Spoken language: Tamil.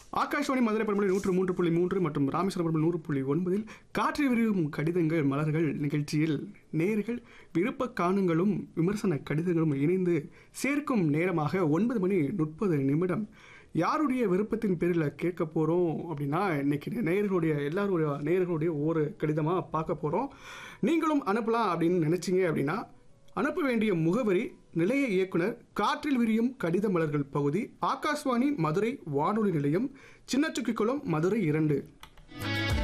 ஆகாஷ்வாணி மதுரை பரம்பரை நூற்று மூன்று புள்ளி மூன்று மற்றும் ராமேஸ்வரம் பரம்பரை நூறு புள்ளி ஒன்பதில் காற்று விரியும் கடிதங்கள் மலர்கள் நிகழ்ச்சியில் நேர்கள் விருப்ப காணுங்களும் விமர்சன கடிதங்களும் இணைந்து சேர்க்கும் நேரமாக ஒன்பது மணி முப்பது நிமிடம் யாருடைய விருப்பத்தின் பேரில் கேட்க போகிறோம் அப்படின்னா இன்னைக்கு நேயர்களுடைய எல்லாருடைய நேயர்களுடைய ஒவ்வொரு கடிதமாக பார்க்க போகிறோம் நீங்களும் அனுப்பலாம் அப்படின்னு நினச்சிங்க அப்படின்னா அனுப்ப வேண்டிய முகவரி நிலைய இயக்குனர் காற்றில் விரியும் கடித மலர்கள் பகுதி ஆகாஷ்வாணி மதுரை வானொலி நிலையம் சின்னச்சுக்கிக்குளம் மதுரை இரண்டு